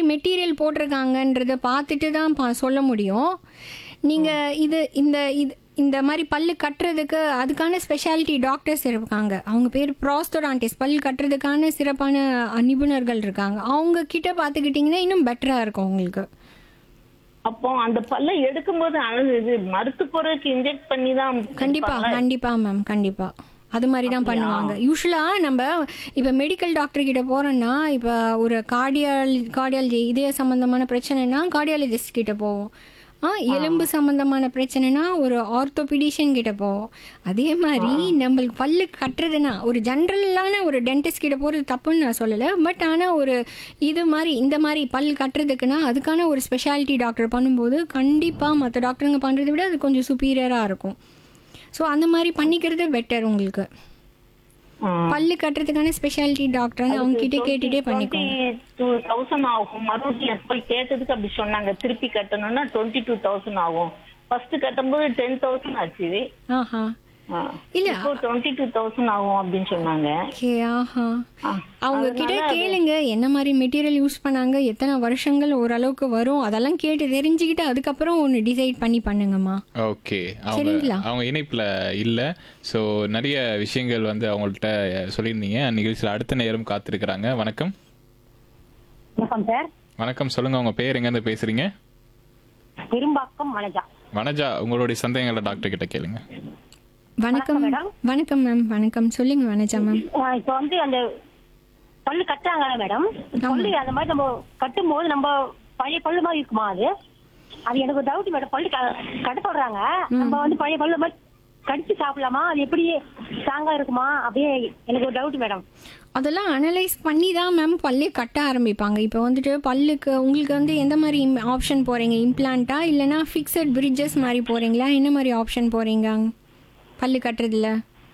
Material போட்டிருக்காங்கன்றத பார்த்துட்டு தான் பா சொல்ல முடியும் நீங்கள் இது இந்த இது இந்த மாதிரி பல்லு கட்டுறதுக்கு அதுக்கான ஸ்பெஷாலிட்டி டாக்டர்ஸ் இருக்காங்க அவங்க பேர் ப்ராஸ்டோடான்டிஸ் பல் கட்டுறதுக்கான சிறப்பான நிபுணர்கள் இருக்காங்க அவங்க கிட்ட பார்த்துக்கிட்டிங்கன்னா இன்னும் பெட்டராக இருக்கும் உங்களுக்கு அப்போ அந்த பல்ல எடுக்கும்போது அழகு இது மருத்து பொருளுக்கு இன்ஜெக்ட் பண்ணி தான் கண்டிப்பா கண்டிப்பா மேம் கண்டிப்பா அது மாதிரி தான் பண்ணுவாங்க யூஸ்வலாக நம்ம இப்போ மெடிக்கல் டாக்டர் கிட்ட போறோம்னா இப்போ ஒரு கார்டியால் கார்டியாலஜி இதய சம்பந்தமான பிரச்சனைனா கார்டியாலஜிஸ்ட் கிட்ட போவோம் ஆ எலும்பு சம்பந்தமான பிரச்சனைனா ஒரு ஆர்த்தோபிடிஷியன் கிட்ட போவோம் அதே மாதிரி நம்மளுக்கு பல்லு கட்டுறதுனா ஒரு ஜென்ரலான ஒரு டென்டிஸ்ட் கிட்ட போகிறது தப்புன்னு நான் சொல்லலை பட் ஆனால் ஒரு இது மாதிரி இந்த மாதிரி பல் கட்டுறதுக்குன்னா அதுக்கான ஒரு ஸ்பெஷாலிட்டி டாக்டர் பண்ணும்போது கண்டிப்பாக மற்ற டாக்டருங்க பண்ணுறதை விட அது கொஞ்சம் சுப்பீரியராக இருக்கும் ஸோ அந்த மாதிரி பண்ணிக்கிறது பெட்டர் உங்களுக்கு பல்லு கட்டுறதுக்கான ஸ்பெஷாலிட்டி டாக்டர் அவங்க கிட்ட கேட்டுட்டே பண்ணிக்கோங்க டூ தௌசண்ட் ஆகும் மறுபடியும் போய் கேட்டதுக்கு அப்படி சொன்னாங்க திருப்பி கட்டணும்னா டுவெண்ட்டி டூ தௌசண்ட் ஆகும் ஃபர்ஸ்ட் கட்டும்போது டென் தௌசண்ட் ஆச்சு ஆஹா ஆ. இல்ல. இப்போ டுவெண்ட்டி டூ தௌசண்ட் ஆகும் அப்படின்னு சொன்னாங்க ஓகே ஆஹா ஆ. அவங்க கிட்ட கேளுங்க என்ன மாதிரி மெட்டீரியல் யூஸ் பண்ணாங்க எத்தனை வருஷங்கள் ஓரளவுக்கு வரும் அதெல்லாம் கேட்டு தெரிஞ்சுக்கிட்டு அதுக்கப்புறம் ஒன்று டிசைட் பண்ணி பண்ணுங்கம்மா ஓகே அவங்க சரிங்களா? அவங்க இணைப்பில் இல்லை ஸோ நிறைய விஷயங்கள் வந்து அவங்கள்ட்ட சொல்லியிருந்தீங்க நிகழ்ச்சியில் அடுத்த நேரம் காத்திருக்கிறாங்க வணக்கம் வணக்கம் சார் வணக்கம் சொல்லுங்க உங்க பேர் எங்கேருந்து பேசுறீங்க பெரும்பாக்கம் மனஜா வனஜா உங்களுடைய சந்தேகங்களை டாக்டர் கிட்ட கேளுங்க வணக்கம் மேடம். வணக்கம் மேம் வணக்கம் சொல்லுங்க வனஜா மேம் ஆஹ் இப்ப வந்து அந்த பல்லு கட்டுறாங்கல்ல மேடம் பல்லு அந்த மாதிரி நம்ம கட்டும் போது நம்ம பழைய பல்லு மாதிரி இருக்குமா அது அது எனக்கு ஒரு டவுட் மேடம் பல்லு க- கட்ட சொல்றாங்க நம்ம வந்து பழைய பல்லு மாதிரி கடிச்சு சாப்பிடலாமா அது எப்படி ஸ்ட்ராங்கா இருக்குமா அப்படியே எனக்கு ஒரு டவுட் மேடம் அதெல்லாம் அனலைஸ் பண்ணி தான் மேம் பல்லே கட்ட ஆரம்பிப்பாங்க இப்போ வந்துட்டு பல்லுக்கு உங்களுக்கு வந்து எந்த மாதிரி ஆப்ஷன் போகிறீங்க இம்ப்ளான்ட்டா இல்லைனா ஃபிக்ஸட் பிரிட்ஜஸ் மாதிரி போகிறீங்களா என்ன மாதிரி ஆப்ஷன் போகிறீங்க பல்லு கட்டுறதுல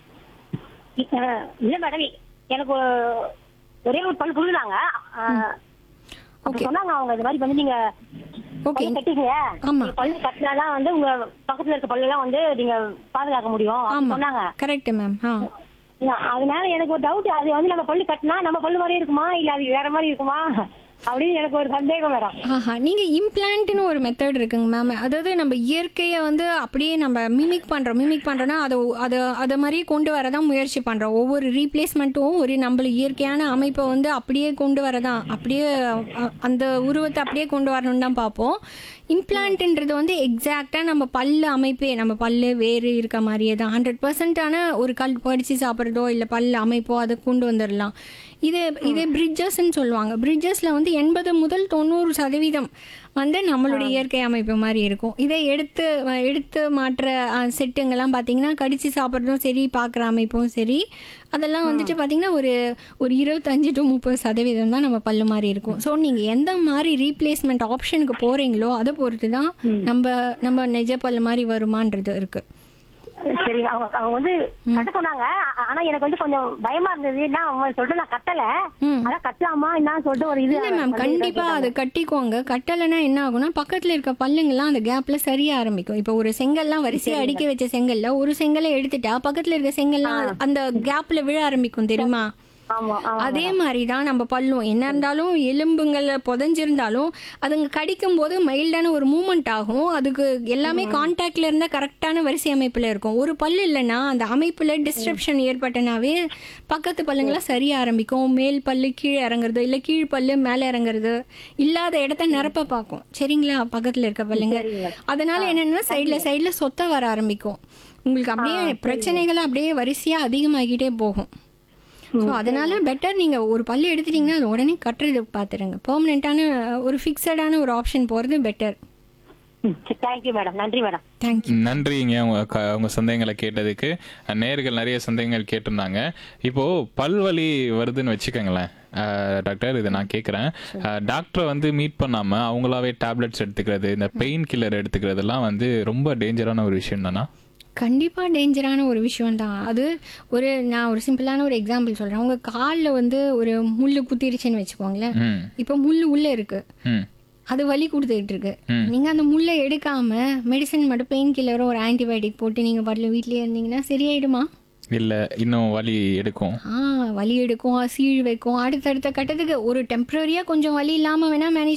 ஆஹ் இல்ல மேடம் எனக்கு ஒரு- ஒரே ஒரு பல்லு புழுனாங்க Okay. சொன்னாங்க அவங்க இந்த மாதிரி வந்து நீங்க ஓகே பல்லு கட்டிங்க ஆமா. நீங்க பல்லு கட்டினாதான் வந்து உங்க பக்கத்துல இருக்க பல்லு எல்லாம் வந்து நீங்க பாதுகாக்க முடியும் அப்படின்னு ஆமாம் சொன்னாங்க கரெக்ட் மேம் ஆ அதனால எனக்கு ஒரு டவுட் அது வந்து நம்ம பல்லு கட்டினா நம்ம பல்லு மாதிரி இருக்குமா இல்ல அது வேற மாதிரி இருக்குமா அப்படின்னு எனக்கு ஒரு சந்தேகம் மேடம் ஆஹா நீங்கள் இம்ப்ளான்ட்னு ஒரு மெத்தட் இருக்குங்க மேம் அதாவது நம்ம இயற்கையை வந்து அப்படியே நம்ம மிமிக் பண்ணுறோம் மிமிக் பண்ணுறோன்னா அதை அதை அதை மாதிரியே கொண்டு வர தான் முயற்சி பண்ணுறோம் ஒவ்வொரு ரீப்ளேஸ்மெண்ட்டும் ஒரு நம்மள இயற்கையான அமைப்பை வந்து அப்படியே கொண்டு வர தான் அப்படியே அ- அந்த உருவத்தை அப்படியே கொண்டு வரணும்னு தான் பார்ப்போம் இம்ப்ளான்ட்ன்றது வந்து எக்ஸாக்டாக நம்ம பல்லு அமைப்பே நம்ம பல்லு வேறு இருக்க மாதிரியே தான் ஹண்ட்ரட் பர்சன்டான ஒரு கல் படித்து சாப்பிட்றதோ இல்லை பல் அமைப்போ அதை கொண்டு வந்துடலாம் இது இதே பிரிட்ஜஸ்ன்னு சொல்லுவாங்க பிரிட்ஜஸில் வந்து எண்பது முதல் தொண்ணூறு சதவீதம் வந்து நம்மளுடைய இயற்கை அமைப்பு மாதிரி இருக்கும் இதை எடுத்து அஹ், எடுத்து மாற்ற அஹ், செட்டுங்கெல்லாம் பார்த்தீங்கன்னா கடிச்சு சாப்பிட்றதும் சரி பார்க்குற அமைப்பும் சரி அதெல்லாம் வந்துட்டு பார்த்தீங்கன்னா ஒரு ஒரு இருபத்தஞ்சு டு முப்பது சதவீதம் தான் நம்ம பல்லு மாதிரி இருக்கும் ஸோ நீங்கள் எந்த மாதிரி ரீப்ளேஸ்மெண்ட் ஆப்ஷனுக்கு போகிறீங்களோ அதை பொறுத்து தான் நம்ம நம்ம நிஜ பல்லு மாதிரி வருமான்றது இருக்குது சரி அவங்க அவங்க வந்து கட்ட சொன்னாங்க ஆ- ஆனா எனக்கு வந்து கொஞ்சம் பயமா இருந்தது ஏன்னா அவங்க சொல்லிட்டு நான் கட்டல ம். அதான் கட்டலாமா என்னன்னு சொல்லிட்டு ஒரு இது இல்ல மேம் கண்டிப்பா அது கட்டிக்கோங்க கட்டலைன்னா என்ன ஆகும்னா பக்கத்துல இருக்க பல்லுங்கெல்லாம் அந்த கேப்ல சரிய ஆரம்பிக்கும் இப்போ ஒரு செங்கல்லாம் வரிசையா அடிக்க வச்ச செங்கல்ல ஒரு செங்கலை எடுத்துட்டா பக்கத்துல இருக்க செங்கல்லாம் அந்த கேப்ல விழ ஆரம்பிக்கும் தெரியுமா ஆமா ஆமா அதே மாதிரி தான் நம்ம பல்லும் என்ன இருந்தாலும் எலும்புங்களை புதஞ்சிருந்தாலும் அதுங்க கடிக்கும் போது மைல்டான ஒரு மூமெண்ட் ஆகும் அதுக்கு எல்லாமே கான்டாக்ட்ல இருந்தா கரெக்டான வரிசை அமைப்புல இருக்கும் ஒரு பல்லு இல்லைன்னா அந்த அமைப்புல டிஸ்ட்ரப்ஷன் ஏற்பட்டனாவே பக்கத்து பல்லுங்களாம் சரிய ஆரம்பிக்கும் மேல் பல்லு கீழே இறங்குறது இல்ல கீழ் பல்லு மேலே இறங்குறது இல்லாத இடத்த நிரப்ப பார்க்கும் சரிங்களா பக்கத்துல இருக்க பல்லுங்க அதனால என்னன்னா சைடுல சைடுல சொத்த வர ஆரம்பிக்கும் உங்களுக்கு அப்படியே பிரச்சனைகள் அப்படியே வரிசையா அதிகமாகிட்டே போகும் ஸோ அதனால பெட்டர் நீங்கள் ஒரு பல்லு எடுத்துட்டீங்கன்னா அது உடனே கட்டுறது பார்த்துருங்க பெர்மனெண்ட்டான ஒரு ஃபிக்ஸடான ஒரு ஆப்ஷன் போகிறது பெட்டர் தேங்க்யூ மேடம் நன்றி மேடம் தேங்க்யூ நன்றிங்க உங்க க- உங்க சந்தேகங்களை கேட்டதுக்கு நேர்கள் நிறைய சந்தேகங்கள் கேட்டிருந்தாங்க இப்போ பல்வலி வருதுன்னு வச்சுக்கோங்களேன் அஹ், டாக்டர் இதை நான் கேட்குறேன் டாக்டரை வந்து மீட் பண்ணாம அவங்களாவே டேப்லெட்ஸ் எடுத்துக்கிறது இந்த பெயின் கில்லர் எடுத்துக்கிறதெல்லாம் வந்து ரொம்ப டேஞ்சரான ஒரு விஷயம் தானா கண்டிப்பாக டேஞ்சரான ஒரு விஷயம் தான் அது ஒரு நான் ஒரு சிம்பிளான ஒரு எக்ஸாம்பிள் சொல்கிறேன் உங்கள் காலில் வந்து ஒரு முள் குத்திருச்சுன்னு வச்சுக்கோங்களேன் ம் இப்போ முள் உள்ளே இருக்கு ம் அது வலி கொடுத்துக்கிட்டு இருக்கு நீங்கள் அந்த முள்ளை எடுக்காம மெடிசன் மட்டும் பெயின் கில்லரோ ஒரு ஆன்டிபயோட்டிக் போட்டு நீங்கள் பாட்டில் வீட்லேயே இருந்தீங்கன்னா சரியாயிடுமா இல்ல இன்னும் வலி எடுக்கும் ஆ வலி எடுக்கும் சீழ் வைக்கும் அடுத்தடுத்த கட்டத்துக்கு ஒரு டெம்பரரியாக கொஞ்சம் வலி இல்லாமல் வேணால் மேனேஜ்